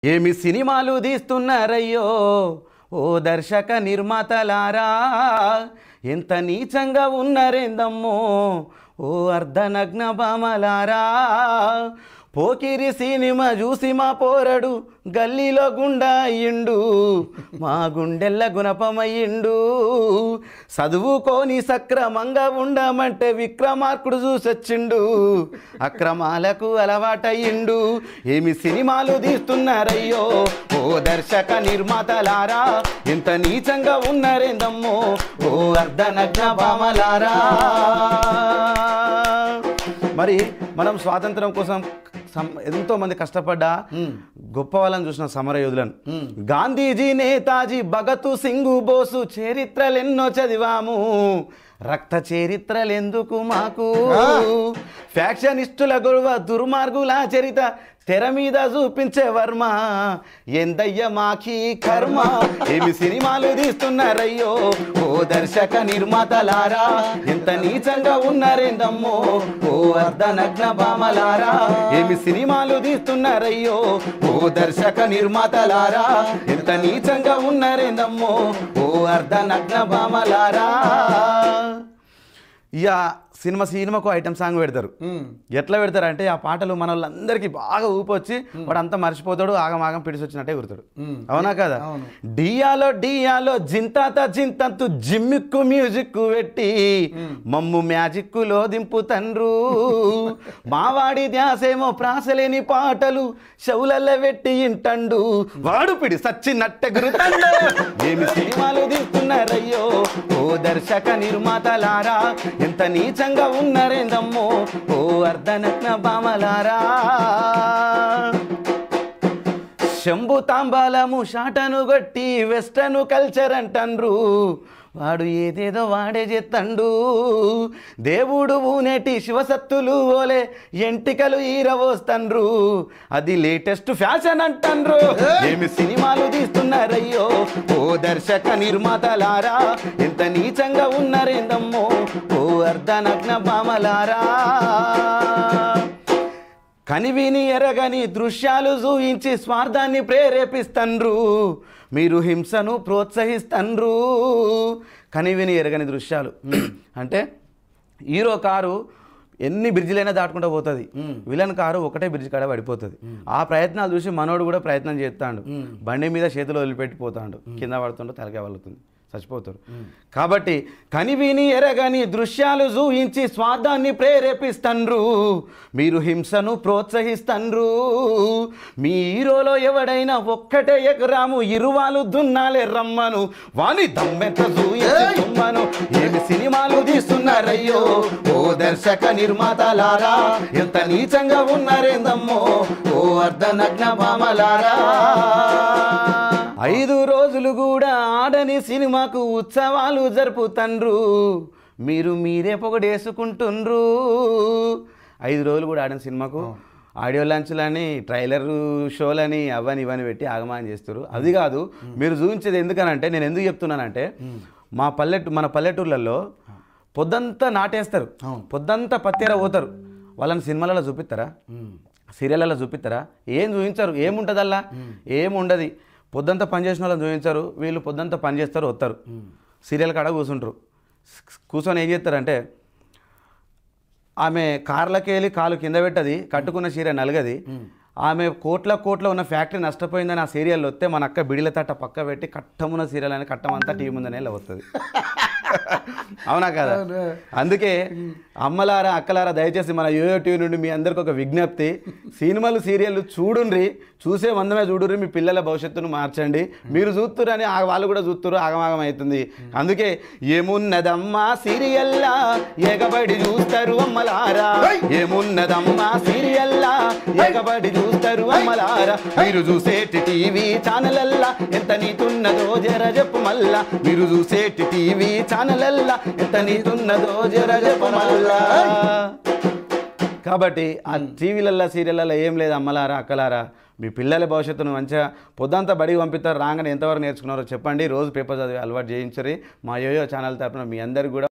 ఏమి సినిమాలు తీస్తున్నారయ్యో ఓ దర్శక నిర్మాతలారా ఎంత నీచంగా ఉన్నారేందమ్మో ఓ అర్ధనగ్న బామలారా పోకిరి సినిమా చూసి మా పోరడు గల్లీలో గుండా అయ్యిండు మా గుండెల్ల గుణపమయ్యిండు చదువుకోని సక్రమంగా ఉండమంటే విక్రమార్కుడు చూసొచ్చిండు అక్రమాలకు అలవాటయ్యిండు ఏమి సినిమాలు తీస్తున్నారయ్యో ఓ దర్శక నిర్మాతలారా ఇంత నీచంగా ఉన్నారేందమ్మో ఓ అర్ధనగ్న బామలారా మరి మనం స్వాతంత్రం కోసం సం- ఎంతో మంది కష్టపడ్డా గొప్ప వాళ్ళని చూసిన సమర యోధులను గాంధీజీ నేతాజీ భగత్ సింగ్ బోసు చరిత్రలెన్నో చదివాము రక్త చరిత్రలెందుకు మాకు ఫ్యాక్షనిస్టుల గొడవ దుర్మార్గుల చరిత తెర మీద చూపించే వర్మ ఎందయ్య మాకి కర్మ ఏమి సినిమాలు తీస్తున్నారయ్యో ఓ దర్శక నిర్మాతలారా ఎంత నీచంగా ఉన్నారేందమ్మో ఓ అర్ధనగ్న బామలారా ఏమి సినిమాలు తీస్తున్నారయ్యో ఓ దర్శక నిర్మాతలారా ఎంత నీచంగా ఉన్నారేందమ్మో ఓ అర్ధనగ్న బామలారా ఇక సినిమా సినిమాకు ఐటమ్ సాంగ్ పెడతారు ఎట్లా పెడతారు అంటే ఆ పాటలు మన వాళ్ళందరికీ బాగా ఊపొచ్చి వాడు అంతా మర్చిపోతాడు ఆగం ఆగం పిడిచి వచ్చినట్టే కుడతాడు అవునా కదా డియాలో డియాలో జింతాత జింతంతు జిమ్మిక్కు మ్యూజిక్ పెట్టి మమ్ము మ్యాజిక్కులో దింపుతండ్రు మావాడి ధ్యాసేమో ప్రాసలేని పాటలు చెవులల్ల పెట్టి ఇంటండు వాడు పిడి సచ్చినట్టే గురుతండు ఏమి సినిమాలు తీస్తున్నారయ్యో ఓ దర్శక నిర్మాతలారా ఎంత నీచంగా ఉన్నారేందమ్మో ఓ అర్ధనగ్న బామలారా శంభు తాంబాలము షాటను కొట్టి వెస్టర్న్ కల్చర్ అంటండ్రు వాడు ఏదేదో వాడే చేత్తండు దేవుడు ఊనేటి శివసత్తులు ఓలే ఎంటికలు ఈరవోస్తండ్రు అది లేటెస్ట్ ఫ్యాషన్ అంటండ్రు ఏమి సినిమాలు తీస్తున్నారయ్యో ఓ దర్శక నిర్మాతలారా ఎంత నీచంగా ఉన్నారేందమ్మో ఓ అర్ధనగ్న బామలారా కనివిని ఎరగని దృశ్యాలు చూయించి స్వార్థాన్ని ప్రేరేపిస్తండ్రు మీరు హింసను ప్రోత్సహిస్తండ్రు కనివిని ఎరగని దృశ్యాలు అంటే హీరో కారు ఎన్ని బ్రిడ్జిలైనా దాటుకుంటూ పోతుంది విలన్ కారు ఒకటే బ్రిడ్జ్ కాడ పడిపోతుంది ఆ ప్రయత్నాలు చూసి మనోడు కూడా ప్రయత్నం చేస్తాడు బండి మీద చేతులు వదిలిపెట్టి పోతాడు కింద పడుతుంటే తలకాయ వలుతుంది చచ్చిపోతారు కాబట్టి కనివిని ఎరగని దృశ్యాలు చూయించి స్వార్థాన్ని ప్రేరేపిస్తండ్రు మీరు హింసను ప్రోత్సహిస్తండ్రు మీ హీరోలో ఎవడైనా ఒక్కటే ఎకరాము ఇరువాలు దున్నాలే రమ్మను వాని దమ్మెత్త చూయించి తుమ్మను ఏమి సినిమాలు తీస్తున్నారయ్యో ఓ దర్శక నిర్మాతలారా ఎంత నీచంగా ఉన్నారేందమ్మో ఓ అర్ధనగ్న భామలారా ఐదు రోజులు కూడా ఆడని సినిమాకు ఉత్సవాలు జరుపుతండ్రు మీరు మీరే పొగడేసుకుంటుండ్రు ఐదు రోజులు కూడా ఆడని సినిమాకు ఆడియో లాంచ్లని ట్రైలర్ షోలని అవని ఇవని పెట్టి ఆగమానం చేస్తారు అది కాదు మీరు చూపించేది ఎందుకనంటే నేను ఎందుకు చెప్తున్నానంటే మా పల్లెటూ మన పల్లెటూర్లలో పొద్దంతా నాటేస్తారు పొద్దంతా పత్తేర పోతారు వాళ్ళని సినిమాలలో చూపిస్తారా సీరియళ్ళలో చూపిస్తారా ఏం చూపించరు ఏముంటుందల్లా ఏముండదు పొద్దంతా పని చేసిన వాళ్ళని చూపించారు వీళ్ళు పొద్దంతా పని చేస్తారు వస్తారు సీరియల్ కాడ కూర్చుంటారు కూర్చొని ఏం చేస్తారంటే ఆమె కార్లకి వెళ్ళి కాలు కింద పెట్టది కట్టుకున్న చీర నలగది ఆమె కోట్ల కోట్ల ఉన్న ఫ్యాక్టరీ నష్టపోయిందని ఆ సీరియల్ వస్తే మన అక్క బిడిల తట్ట పక్క పెట్టి కట్టమున్న సీరియల్ అని కట్టమంతా టీవీ ముందనే వస్తుంది అవునా కదా అందుకే అమ్మలారా అక్కలారా దయచేసి మన యోయో టీవీ నుండి మీ అందరికి ఒక విజ్ఞప్తి సినిమాలు సీరియల్ చూడుండ్రి చూసే మందమే చూడుర్రి మీ పిల్లల భవిష్యత్తును మార్చండి మీరు చూస్తురని ఆ వాళ్ళు కూడా చూస్తురు ఆగమాగం అవుతుంది అందుకే ఏమున్నదమ్మా సీరియల్లా ఎగబడి చూస్తారు అమ్మలారా ఏమున్నదమ్మా సీరియల్లా ఎగబడి చూస్తారు అమ్మలారా మీరు చూసేటి టీవీ ఛానలల్లా ఎంత నీతున్నదో జర చెప్పు మల్లా మీరు చూసేటి టీవీ ఛానలల్లా ఎంత నీతున్నదో జర చెప్పు మల్లా కాబట్టి ఆ టీవీలల్లో సీరియళ్ళల్లో ఏం లేదు అమ్మలారా అక్కలారా మీ పిల్లల భవిష్యత్తును మంచిగా పొద్దంతా బడికి పంపిస్తారు రాగానే ఎంతవరకు నేర్చుకున్నారో చెప్పండి రోజు పేపర్ చదివి అలవాటు చేయించరి మా యోయో ఛానల్ తరపున మీ అందరికి కూడా